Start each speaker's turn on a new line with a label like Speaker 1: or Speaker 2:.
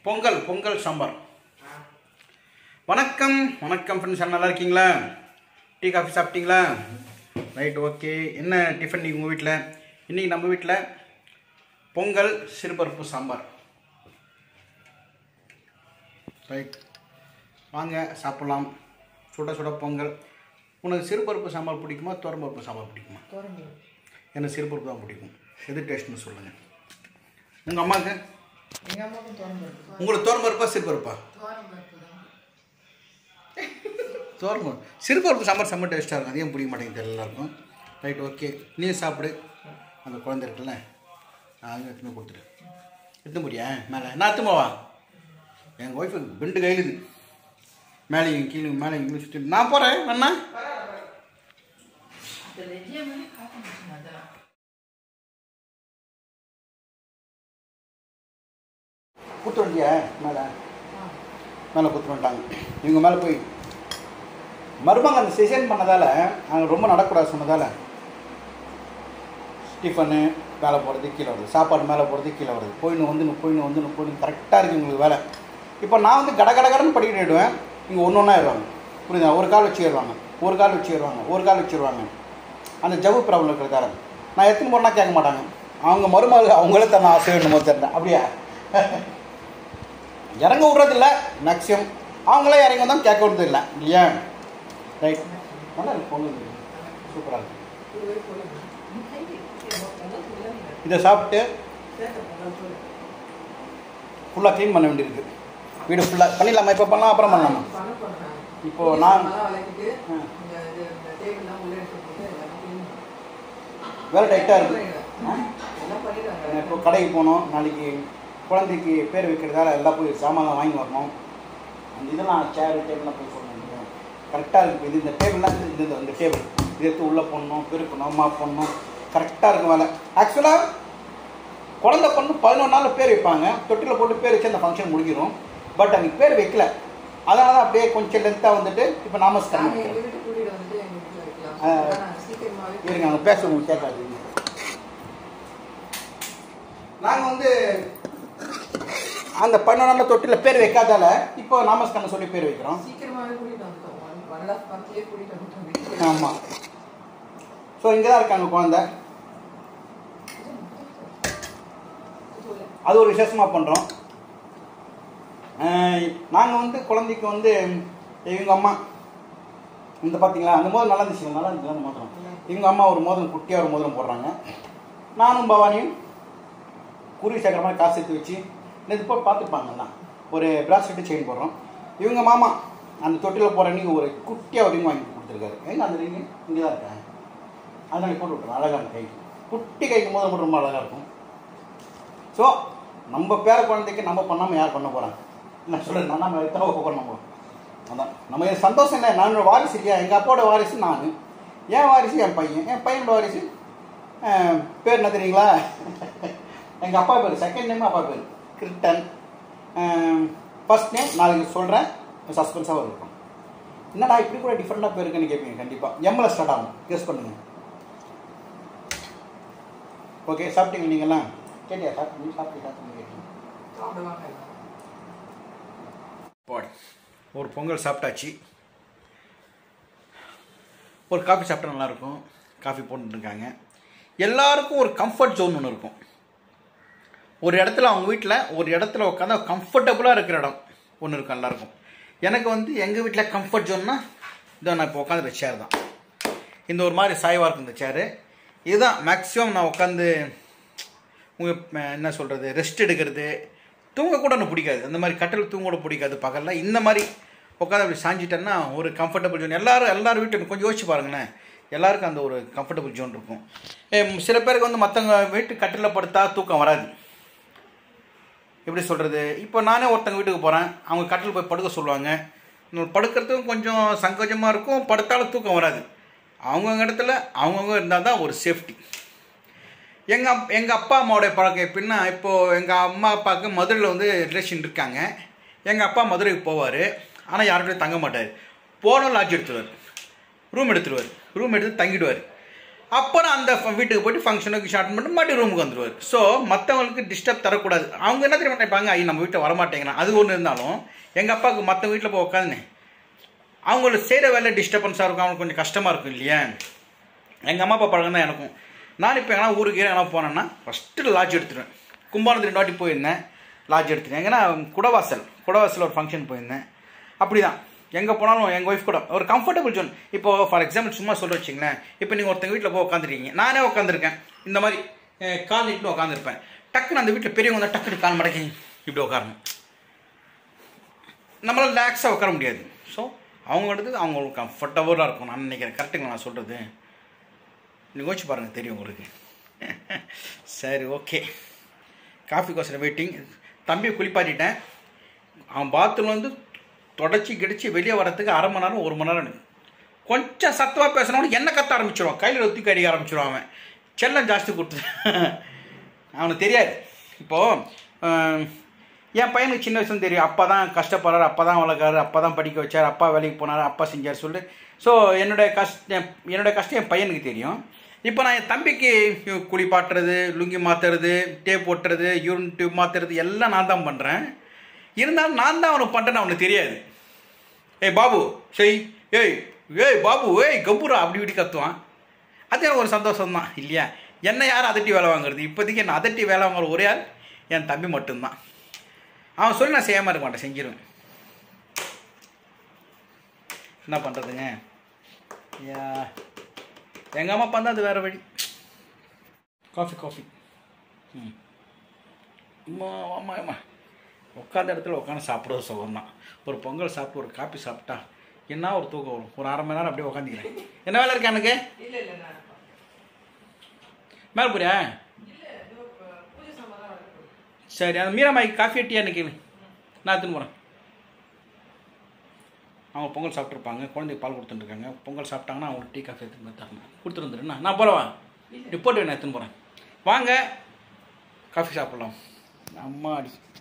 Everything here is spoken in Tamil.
Speaker 1: பொங்கல் பொங்கல் சாம்பார் வணக்கம் வணக்கம் ஃப்ரெண்ட்ஸ் நல்லா இருக்கீங்களா டீ காஃபி சாப்பிட்டீங்களா ரைட் ஓகே என்ன டிஃபன் நீங்கள் உங்கள் வீட்டில் இன்றைக்கி நம்ம வீட்டில் பொங்கல் சிறுபருப்பு சாம்பார் ரைட் வாங்க சாப்பிட்லாம் சுட சுட பொங்கல் உனக்கு சிறுபருப்பு சாம்பார் பிடிக்குமா துவரம்பருப்பு சாம்பார் பிடிக்குமா எனக்கு சிறுபருப்பு தான் பிடிக்கும் எது டேஸ்ட்னு சொல்லுங்கள் உங்கள் அம்மாவுக்கு
Speaker 2: எங்க அம்மாவுக்கும் தோணும் பருப்பு
Speaker 1: உங்களுக்கு துவரம்பருப்பா சிறுபருப்பா
Speaker 2: தோரம் பருப்பு தான்
Speaker 1: தோரம்பருப்பு சிறுபருப்பு சாம்பார் செம்ம டேஸ்ட்டாக இருக்கும் அதையும் பிடிக்க மாட்டேங்குது எல்லாருக்கும் ரைட் ஓகே நீ சாப்பிடு அந்த குழந்தை இருக்குல்ல அது எடுத்துன்னு போய் கொடுத்துரு எடுத்து முடியா மேலே நான் எடுத்துமாவா எங்கள் ஒய்ஃபு பெண்டு கையிலுது மேலேயும் கீழே மேலே இங்கே சுற்றி நான் போகிறேன் அண்ணா
Speaker 2: அது ரெஜியா மாதிரி காட்ட மாட்டேன் அதெல்லாம்
Speaker 1: கொடுத்து வண்டியா மேலே மேலே கொடுத்து வந்துட்டாங்க இவங்க மேலே போய் மருமங்க அந்த டிசைன் பண்ணதால் அங்கே ரொம்ப நடக்கூடாது சொன்னதால் டிஃபனு மேலே போகிறது கீழே வருது சாப்பாடு மேலே போகிறது கீழே வருது போயின்னு வந்து போயின்னு வந்து போயின்னு கரெக்டாக இருக்குது உங்களுக்கு வேலை இப்போ நான் வந்து கட கட கடன்னு படிக்கிட்டு போயிடுவேன் இங்கே ஒன்று ஒன்றா ஏறுவாங்க புரியுதா ஒரு கால் வச்சு ஏறுவாங்க ஒரு கால் வச்சு ஏறுவாங்க ஒரு கால் வச்சுருவாங்க அந்த ஜவ்வு ப்ராப்ளம் இருக்கிறதால நான் எத்தனை போனா கேட்க மாட்டாங்க அவங்க மருமகள் அவங்களே தன்னை ஆசை வேணுமோ தெரியல அப்படியா இறங்க விட்றதில்ல மேக்ஸிமம் அவங்களே இறங்கி வந்தால் கேட்க விடுறது இல்லை இல்லையா ரைட் நல்லா இருக்கு பொங்கல் சூப்பராக இருக்கு இதை சாப்பிட்டு ஃபுல்லாக க்ளீன் பண்ண வேண்டியிருக்கு வீடு ஃபுல்லாக பண்ணிடலாமா இப்போ பண்ணலாம் அப்புறம் பண்ணலாமா இப்போ நான் ஆ. வேலை டைட்டாக இருக்குது நான் இப்போ கடைக்கு போகணும் நாளைக்கு குழந்தைக்கு பேர் வைக்கிறதால எல்லாம் போய் சாமான்லாம் வாங்கி வரணும் அந்த இதெல்லாம் சேரு டேபிள்லாம் போய் சொல்லணும் கரெக்டாக இருக்குது இது இந்த டேபிள்லாம் இது இந்த இந்த டேபிள் இது எடுத்து உள்ளே போடணும் பெருக்கணும் மாப் பண்ணணும் கரெக்டாக இருக்கும் வேலை ஆக்சுவலாக குழந்தை பொண்ணு பதினொன்று நாளில் பேர் வைப்பாங்க தொட்டில் போட்டு பேர் வச்சு அந்த ஃபங்க்ஷன் முடிஞ்சிடும் பட் அன்றைக்கி பேர் வைக்கல அதனால தான் அப்படியே கொஞ்சம் லென்த்தாக வந்துட்டு இப்போ நாமஸ்காரம் வைக்கிறோம் இருங்க அவங்க பேச உங்களுக்கு கேட்காது நாங்கள் வந்து அந்த பதினொன்று நாளில் தொட்டில் பேர் வைக்காதால இப்போ நாமஸ்காரம் சொல்லி பேர் வைக்கிறோம்
Speaker 2: சீக்கிரமாவே கூட்டிட்டு வந்துட்டோம் ஒன் அண்ட் ஹாஃப் மந்த்லயே கூட்டிட்டு வந்துட்டோம்
Speaker 1: ஆமாம் ஸோ இங்கே தான் இருக்காங்க குழந்தை அது ஒரு விசேஷமாக பண்ணுறோம் நாங்கள் வந்து குழந்தைக்கு வந்து இவங்க அம்மா இந்த பார்த்தீங்களா அந்த மோதிரம் நல்லா இருந்துச்சு நல்லா இருந்துச்சு அந்த மோதிரம் இவங்க அம்மா ஒரு மோதிரம் குட்டியாக ஒரு மோதிரம் போடுறாங்க நானும் பவானியும் குருவி சேர்க்குற மாதிரி காசு சேர்த்து வச்சு இது போய் பார்த்துப்பாங்கலாம் ஒரு பிராஸ்லெட்டு செயின் போடுறோம் இவங்க மாமா அந்த தொட்டியில் போகிற அன்னைக்கு ஒரு குட்டியாக ஒரு ரிங் வாங்கி கொடுத்துருக்காரு எங்க அந்த ரிங்கு இங்கே தான் இருக்கேன் அதனால போட்டு விட்டுறோம் அழகான கை குட்டி கைக்கு மோதிரம் போட்டு ரொம்ப அழகாக இருக்கும் ஸோ நம்ம பேர குழந்தைக்கு நம்ம பண்ணாமல் யார் பண்ண போகிறாங்க என்ன சொல்கிறேன் நான் நம்ம எத்தனை பண்ண போகிறோம் அதான் நம்ம இது சந்தோஷம் இல்லை நான் வாரிசு இல்லையா எங்கள் அப்பாவோட வாரிசு நான் என் வாரிசு என் பையன் என் பையனோட வாரிசு அஹ், பேர் என்ன தெரியுங்களா எங்கள் அப்பா பேர் செகண்ட் நேம் அப்பா பேர் கிருட்டன் ஃபர்ஸ்ட் நேம் நாளைக்கு சொல்கிறேன் சஸ்பென்ஸாக இருக்கும் என்னடா இப்படி கூட டிஃப்ரெண்ட்டாக பேர் இருக்குன்னு கேட்பீங்க கண்டிப்பாக எம்எல்ஏ ஸ்டார்ட் ஆகும் கெஸ் பண்ணுங்க ஓகே சாப்பிட்டீங்க நீங்கள்லாம் கேட்டியா சாப்பிட்டு நீ சாப்பிட்டு சாப்பிட்டு கேட்டீங்க
Speaker 2: சாப்பிடுவாங்க
Speaker 1: போடு ஒரு பொங்கல் சாப்பிட்டாச்சு ஒரு காஃபி சாப்பிட்டா நல்லாயிருக்கும் காஃபி போட்டுருக்காங்க எல்லாருக்கும் ஒரு கம்ஃபர்ட் ஜோன் ஒன்று இருக்கும் ஒரு இடத்துல அவங்க வீட்டில் ஒரு இடத்துல உட்காந்து கம்ஃபர்டபுளாக இருக்கிற இடம் ஒன்று இருக்கும் எல்லாருக்கும் எனக்கு வந்து எங்கள் வீட்டில் கம்ஃபர்ட் ஜோன்னா இதோ நான் இப்போ உட்காந்துற சேர் தான் இந்த ஒரு மாதிரி சாய்வாக இருக்கும் இந்த சேரு இதுதான் மேக்ஸிமம் நான் உட்காந்து உங்கள் என்ன சொல்கிறது ரெஸ்ட் எடுக்கிறது தூங்க கூட எனக்கு பிடிக்காது அந்த மாதிரி கட்டில் தூங்க கூட பிடிக்காது பகலில் இந்த மாதிரி உட்காந்து அப்படி சாஞ்சிட்டேன்னா ஒரு கம்ஃபர்டபுள் ஜோன் எல்லாரும் எல்லாரும் வீட்டு கொஞ்சம் யோசிச்சு பாருங்களேன் எல்லாருக்கும் அந்த ஒரு கம்ஃபர்டபுள் ஜோன் இருக்கும் ஏ, சில பேருக்கு வந்து மற்றவங்க வீட்டு கட்டில் படுத்தா தூக்கம் வராது எப்படி சொல்கிறது இப்போ நானே ஒருத்தங்க வீட்டுக்கு போகிறேன் அவங்க கட்டில் போய் படுக்க சொல்லுவாங்க நம்ம படுக்கிறதுக்கும் கொஞ்சம் சங்கோஜமாக இருக்கும் படுத்தாலும் தூக்கம் வராது அவங்கவுங்க இடத்துல அவங்கவுங்க இருந்தால் தான் ஒரு சேஃப்டி எங்கள் அப் எங்கள் அப்பா அம்மாவுடைய பழக்கம் எப்படின்னா இப்போது எங்கள் அம்மா அப்பாவுக்கு மதுரையில் வந்து ரிலேஷன் இருக்காங்க எங்கள் அப்பா மதுரைக்கு போவார் ஆனால் யார்கிட்டயும் தங்க மாட்டார் போனோம் லாட்ஜ் எடுத்துருவார் ரூம் எடுத்துருவார் ரூம் எடுத்து தங்கிடுவார் அப்புறம் அந்த ஃப- வீட்டுக்கு போயிட்டு ஃபங்க்ஷனுக்கு ஷார்ட் பண்ணிட்டு மறுபடியும் ரூமுக்கு வந்துடுவார் ஸோ மற்றவங்களுக்கு டிஸ்டர்ப் தரக்கூடாது அவங்க என்ன தெரியுமா நினைப்பாங்க ஐயோ நம்ம வீட்டில் வரமாட்டேங்கிறான் அது ஒன்று இருந்தாலும் எங்கள் அப்பாவுக்கு மற்ற வீட்டில் போய் உட்காந்துனே அவங்கள செய்கிற வேலை டிஸ்டர்பன்ஸாக இருக்கும் அவங்களுக்கு கொஞ்சம் கஷ்டமாக இருக்கும் இல்லையா எங்கள் அம்மா அப்பா பழக்கம் தான் எனக்கும் நான் இப்போ எங்கன்னா ஊருக்கு எங்கன்னா போனேன்னா ஃபஸ்ட்டு லாட்ஜ் எடுத்துருவேன் கும்பானத்து ரெண்டு வாட்டி போயிருந்தேன் லாட்ஜ் எடுத்துருவேன் எங்கன்னா குடவாசல் குடவாசல் ஒரு ஃபங்க்ஷன் போயிருந்தேன் அப்படி தான் எங்கே போனாலும் எங்கள் ஒய்ஃப் கூட ஒரு கம்ஃபர்டபுள் ஜோன் இப்போ ஃபார் எக்ஸாம்பிள் சும்மா சொல்ல வச்சிங்களேன் இப்போ நீங்கள் ஒருத்தங்க வீட்டில் போய் உட்காந்துருக்கீங்க நானே உட்காந்துருக்கேன் இந்த மாதிரி அஹ், கால் நீட்டு உட்காந்துருப்பேன் டக்குன்னு அந்த வீட்டில் பெரியவங்க வந்தால் டக்குன்னு கால் மடக்கி இப்படி உட்காரணும் நம்மளால் ரிலாக்ஸாக உட்கார முடியாது ஸோ அவங்களுக்கு அவங்களுக்கு கம்ஃபர்டபுளாக இருக்கும் நான் நினைக்கிறேன் கரெக்டுங்களா நான் சொல்கிறது நீங்கள் யோசிச்சு பாருங்கள் தெரியும் உங்களுக்கு சரி ஓகே காஃபி கோசரம் வெயிட்டிங் தம்பியை குளிப்பாட்டிட்டேன் அவன் பாத்ரூம் வந்து தொடச்சி கிடிச்சு வெளியே வரத்துக்கு அரை மணி நேரம் ஒரு மணி நேரம் எனக்கு. கொஞ்சம் சத்தமாக பேசினவனு என்ன கத்த ஆரம்பிச்சிடுவான் கையில் ஒத்தி கடிக்க ஆரம்பிச்சிடுவான் அவன் செல்லம் ஜாஸ்தி கொடுத்து அவனுக்கு தெரியாது இப்போது என் பையனுக்கு சின்ன வயசுல தெரியும் அப்பா தான் கஷ்டப்படுறாரு அப்பா தான் வளர்க்காரு அப்பா தான் படிக்க வச்சார் அப்பா வேலைக்கு போனார் அப்பா செஞ்சார் சொல்லி ஸோ என்னுடைய கஷ்டம் என்னுடைய கஷ்டம் என் பையனுக்கு தெரியும் இப்போ நான் என் தம்பிக்கு குளிப்பாட்டுறது லுங்கி மாற்றுறது டேப் ஓட்டுறது யூரின் டியூப் மாற்றுறது எல்லாம் நான் தான் பண்ணுறேன் இருந்தாலும் நான் தான் அவனுக்கு பண்ணுறேன்னு அவனுக்கு தெரியாது ஏய் பாபு செய் ஏய் ஏய் பாபு ஏய் கம்பூரா அப்படி இப்படி கத்துவான் அது எனக்கு ஒரு சந்தோஷம் தான் இல்லையா என்ன யார் அதட்டி வேலை வாங்குறது இப்போதைக்கு என்ன அதட்டி வேலை வாங்குற ஒரே ஆள் என் தம்பி மட்டும்தான் அவன் சொல்லி நான் செய்யாமல் இருக்க மாட்டேன் செஞ்சிருவேன் என்ன பண்ணுறதுங்க யா எங்கள் அம்மா அப்பா தான் அது வேறு வழி காஃபி காஃபி ம் அம்மா அம்மா அம்மா உட்காந்த இடத்துல உட்காந்து சாப்பிடுறது சுகம் தான் ஒரு பொங்கல் சாப்பிட்டு ஒரு காப்பி சாப்பிட்டா என்ன ஒரு தூக்கம் வரும் ஒரு அரை மணி நேரம் அப்படியே உட்காந்துக்கிறேன் என்ன வேலை இருக்கா எனக்கு
Speaker 2: இல்ல இல்ல நான்
Speaker 1: மேலே போறியா
Speaker 2: இல்ல இதோ இப்ப பூஜை சாமான் தான் வளர்க்குறோம்
Speaker 1: சரி அந்த மீராமாய்க்கு காஃபி எட்டியா எனக்கு நான் எடுத்துன்னு போகிறேன் அவங்க பொங்கல் சாப்பிட்ருப்பாங்க குழந்தைக்கு பால் கொடுத்துட்டுருக்காங்க பொங்கல் சாப்பிட்டாங்கன்னா அவங்களுக்கு டீ காஃபி எடுத்துன்னு போய் தரணும் கொடுத்துருந்துருண்ணா நான் போகிறவா ரிப்போர்ட் வேணும் எடுத்துன்னு போகிறேன் வாங்க காஃபி சாப்பிட்லாம் அம்மாடி